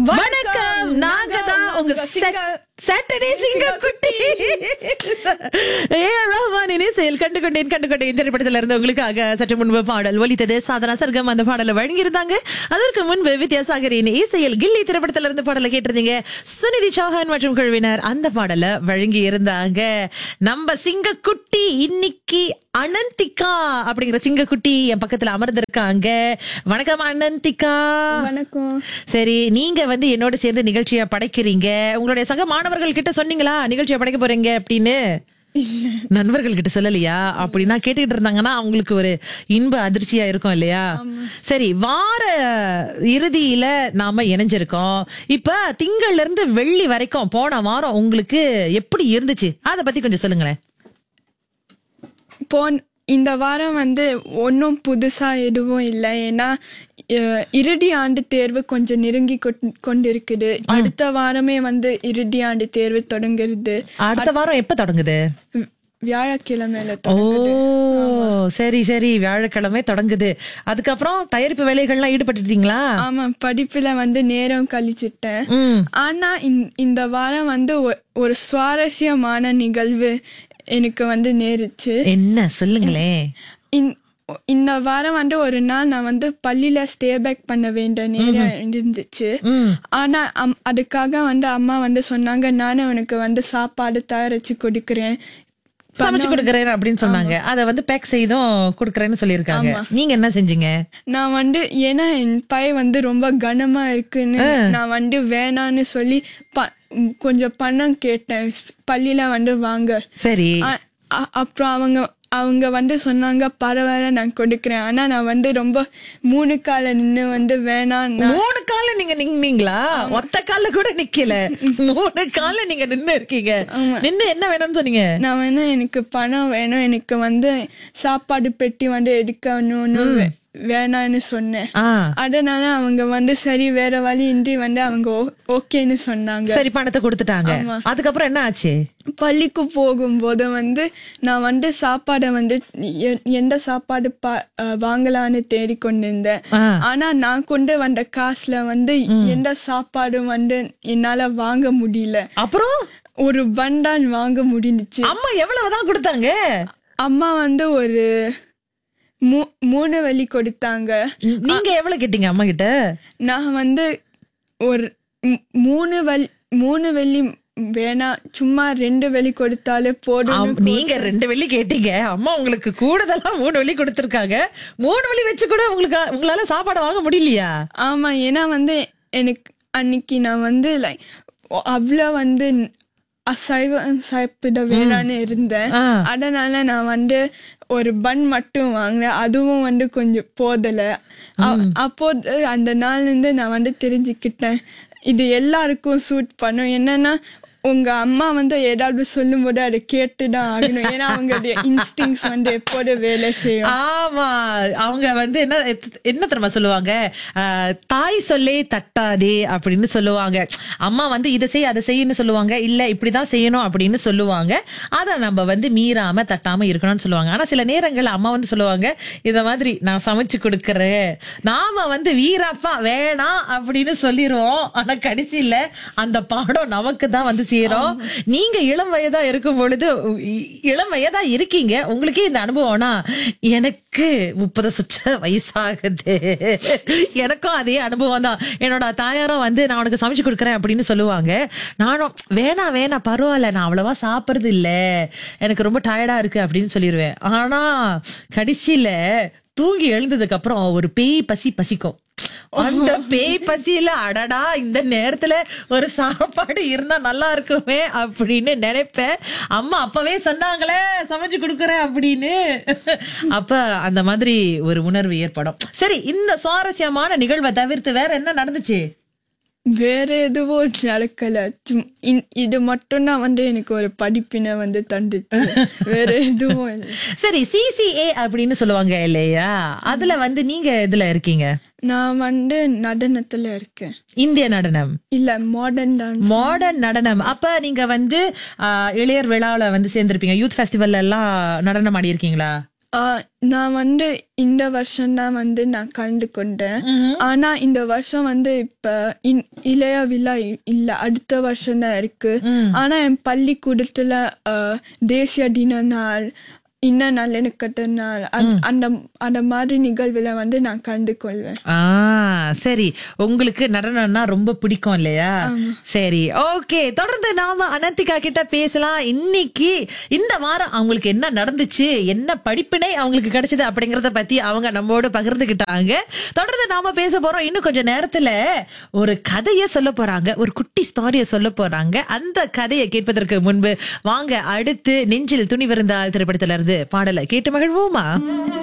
வணக்கம் நாங்க தான் உங்க சாட்டர்டே சிங்க குட்டி ஏ ரஹ்மானின் செயல் கண்டு கொண்டேன் கண்டு கொண்டேன் திரைப்படத்துல இருந்து உங்களுக்காக சற்று முன்பு பாடல் ஒலித்தது சாதனா சர்க்கம் அந்த பாடலை வழங்கியிருந்தாங்க அதற்கு முன்பு வித்யாசாகரின் இசையில் கில்லி திரைப்படத்துல இருந்து பாடலை கேட்டிருந்தீங்க சுனிதி சௌஹான் மற்றும் குழுவினர் அந்த பாடலை வழங்கி இருந்தாங்க நம்ம சிங்க குட்டி இன்னைக்கு அனந்திகா அப்படிங்கிற சிங்க குட்டி என் பக்கத்துல அமர்ந்திருக்காங்க வணக்கம் அனந்திகா வணக்கம் சரி நீங்க வந்து என்னோட சேர்ந்து நிகழ்ச்சியை படைக்கிறீங்க உங்களுடைய சக மாணவர்கள் கிட்ட சொன்னீங்களா நிகழ்ச்சியை படைக்க போறீங்க அப்படின்னு நண்பர்கள் கிட்ட சொல்லலையா அப்படின்னா கேட்டுக்கிட்டு இருந்தாங்கன்னா அவங்களுக்கு ஒரு இன்ப அதிர்ச்சியா இருக்கும் இல்லையா சரி வார இறுதியில நாம இணைஞ்சிருக்கோம் இப்ப திங்கள்ல இருந்து வெள்ளி வரைக்கும் போன வாரம் உங்களுக்கு எப்படி இருந்துச்சு அத பத்தி கொஞ்சம் சொல்லுங்களேன் போன் இந்த வாரம் வந்து ஒன்றும் புதுசா எதுவும் இல்லை ஏன்னா அஹ், இறுதி ஆண்டு தேர்வு கொஞ்சம் நெருங்கி கொட்- கொண்டிருக்குது அடுத்த வாரமே வந்து இறுதி ஆண்டு தேர்வு தொடங்குறது அடுத்த வாரம் எப்ப தொடங்குது வி- வியாழக்கிழமையில ஓ தொ- சரி சரி வியாழக்கிழமை தொடங்குது அதுக்கப்புறம் தயாரிப்பு வேலைகள்லாம் ஈடுபட்டுட்டீங்களா ஆமா படிப்புல வந்து நேரம் கழிச்சிட்டேன் ம் ஆனா இந்த- இந்த வாரம் வந்து ஒ- ஒரு சுவாரஸ்யமான நிகழ்வு எனக்கு வந்து நேருச்சு என்ன சொல்லுங்களேன் இந்- இந்த வாரம் வந்து ஒரு நாள் நான் வந்து பள்ளியில ஸ்டே பேக் பண்ண வேண்டிய நேரம் இருந்துச்சு ம் ஆனா அம்- அதுக்காக வந்து அம்மா வந்து சொன்னாங்க நானும் உனக்கு வந்து சாப்பாடு தயாரிச்சு கொடுக்கிறேன் சமைச்சு கொடுக்கறேன் அப்படின்னு சொன்னாங்க அத வந்து பேக் செய்தும் கொடுக்கறேன்னு சொல்லியிருக்காங்க நீங்க என்ன செஞ்சீங்க நான் வந்து ஏன்னா என் பை வந்து ரொம்ப கனமா இருக்குன்னு நான் வந்து வேணான்னு சொல்லி ப- ம், கொஞ்சம் பணம் கேட்டேன் பள்ளியில வந்து வாங்க சரி அ- அ- அப்புறம் அவங்க அவங்க வந்து சொன்னாங்க பரவாயில்ல நான் கொடுக்குறேன் ஆனா நான் வந்து ரொம்ப மூணு கால நின்று வந்து வேணாம் நான் மூணு கால நீங்க நின்னீங்களா ஒத்த கால்ல கூட நிக்கல மூணு கால்ல நீங்க நின்னு இருக்கீங்க நின்னு என்ன வேணும்னு சொன்னீங்க நான் வந்து எனக்கு பணம் வேணும் எனக்கு வந்து சாப்பாடு பெட்டி வந்து எடுக்கணும்னு வே- வேணான்னு சொன்னேன் ஆ அதனால அவங்க வந்து சரி வேற வழி இன்றி வந்து அவங்க ஓ- ஓகேன்னு சொன்னாங்க சரி பணத்தை கொடுத்துட்டாங்க அதுக்கப்புறம் என்ன ஆச்சு பள்ளிக்கு போகும்போது வந்து நான் வந்து சாப்பாடை வந்து எ- எந்த சாப்பாடு பா- அஹ் வாங்கலான்னு தேடிக்கொண்டிருந்தேன் ஆ. ஆனா நான் கொண்டு வந்த காசுல வந்து எந்த சாப்பாடும் வந்து என்னால வாங்க முடியல அப்புறம் ஒரு பண்டான் வாங்க முடிஞ்சுச்சு அம்மா எவ்வளவுதான் கொடுத்தாங்க அம்மா வந்து ஒரு மூ- மூணு வழி கொடுத்தாங்க நீங்க எவ்வளவு கேட்டீங்க அம்மா கிட்ட நான் வந்து ஒரு மூ- மூணு வழி மூணு வெள்ளி வேணாம் சும்மா ரெண்டு வெள்ளி கொடுத்தாலே போதும் ஆம், நீங்க ரெண்டு வெள்ளி கேட்டீங்க அம்மா உங்களுக்கு கூடுதலா மூணு வெள்ளி கொடுத்திருக்காங்க மூணு வெள்ளி வச்சு கூட உங்களுக்கு உங்களால சாப்பாடு வாங்க முடியலையா ஆமா ஏன்னா வந்து எனக்கு அன்னைக்கு நான் வந்து லைக் அவ்வளோ வந்து அசைவம் சாப்பிட வேணான்னு இருந்தேன் ஆ. அதனால நான் வந்து ஒரு பன் மட்டும் வாங்கினேன் அதுவும் வந்து கொஞ்சம் போதல அ- அப்போ அந்த நாள்ல இருந்து நான் வந்து தெரிஞ்சுக்கிட்டேன் இது எல்லாருக்கும் சூட் பண்ணும் என்னன்னா உங்க அம்மா வந்து ஏதாவது சொல்லும்போது அதை கேட்டுதான் ஆகணும் ஏன்னா அவங்களுடைய இன்ஸ்டிங்ஸ் வந்து எப்போது வேலை செய்யும் ஆமா அவங்க வந்து என்ன என்ன தெரியுமா சொல்லுவாங்க ஆஹ், தாய் சொல்லே தட்டாதே அப்படின்னு சொல்லுவாங்க அம்மா வந்து இதை செய் அதை செய்யன்னு சொல்லுவாங்க இல்ல இப்படிதான் செய்யணும் அப்படின்னு சொல்லுவாங்க அதை நம்ம வந்து மீறாம தட்டாம இருக்கணும்னு சொல்லுவாங்க ஆனா சில நேரங்கள்ல அம்மா வந்து சொல்லுவாங்க இந்த மாதிரி நான் சமைச்சு கொடுக்கறேன் நாம வந்து வீராப்பா வேணாம் அப்படின்னு சொல்லிடுவோம் ஆனா கடைசியில அந்த பாடம் நமக்கு தான் வந்து சேரும் நீங்க இளம் வயதா இருக்கும் பொழுது இ- இளம் வயதா இருக்கீங்க உங்களுக்கே இந்த அனுபவம்னா எனக்கு முப்பது சுச்ச வயசாகுது எனக்கும் அதே அனுபவம் தான் என்னோட தாயாரும் வந்து நான் உனக்கு சமைச்சு கொடுக்குறேன் அப்படின்னு சொல்லுவாங்க நானும் வேணாம் வேணாம் பரவாயில்ல நான் அவ்வளவா சாப்பிடுறது இல்ல எனக்கு ரொம்ப டயர்டா இருக்கு அப்படின்னு சொல்லிடுவேன் ஆனா கடைசியில தூங்கி எழுந்ததுக்கு அப்புறம் ஒரு பேய் பசி பசிக்கும் அந்த பேய் பசியில அடடா இந்த நேரத்துல ஒரு சாப்பாடு இருந்தா நல்லா இருக்குமே அப்படின்னு நினைப்பேன் அம்மா அப்பவே சொன்னாங்களே சமைச்சு கொடுக்குறேன் அப்படின்னு அப்ப அந்த மாதிரி ஒரு உணர்வு ஏற்படும் சரி இந்த சுவாரஸ்யமான நிகழ்வை தவிர்த்து வேற என்ன நடந்துச்சு வேற எதுவும் நடக்கல சும்- இ- இது மட்டும்தான் வந்து எனக்கு ஒரு படிப்பினை வந்து தந்துச்சு வேற எதுவும் இல்லை சரி சிசிஏ அப்படின்னு சொல்லுவாங்க இல்லையா அதுல வந்து நீங்க இதுல இருக்கீங்க நான் வந்து நடனத்துல இருக்கேன் இந்திய நடனம் இல்ல மாடர்ன் டான்ஸ் மாடர்ன் நடனம் அப்ப நீங்க வந்து ஆஹ், இளையர் விழாவுல வந்து சேர்ந்திருப்பீங்க யூத் ஃபெஸ்டிவல்ல எல்லாம் நடனம் ஆடி இருக்கீங்களா ஆஹ் நான் வந்து இந்த வருஷம் தான் வந்து நான் கலந்து கொண்டேன் ஆனா இந்த வருஷம் வந்து இப்ப இன்- இளைய விழா இ- இல்ல அடுத்த வருஷம் தான் இருக்கு ஆனா என் பள்ளிக்கூடத்துல ஆஹ், தேசிய தின நாள் இன்ன நல்லிணக்கத்த நாள் அந்த- அந்த அந்த மாதிரி நிகழ்வுல வந்து நான் கலந்து கொள்வேன் ஆ சரி உங்களுக்கு நடனம்னா ரொம்ப பிடிக்கும் இல்லையா சரி ஓகே தொடர்ந்து நாம அனந்திகா கிட்ட பேசலாம் இன்னைக்கு இந்த வாரம் அவங்களுக்கு என்ன நடந்துச்சு என்ன படிப்பினை அவங்களுக்கு கிடைச்சது அப்படிங்கறத பத்தி அவங்க நம்மோட பகிர்ந்துகிட்டாங்க தொடர்ந்து நாம பேச போறோம் இன்னும் கொஞ்ச நேரத்துல ஒரு கதைய சொல்ல போறாங்க ஒரு குட்டி ஸ்டோரிய சொல்ல போறாங்க அந்த கதையை கேட்பதற்கு முன்பு வாங்க அடுத்து நெஞ்சில் துணி விருந்தால் திரைப்படத்துல இருந்து பாடலை கேட்டு மகிழ்வோமா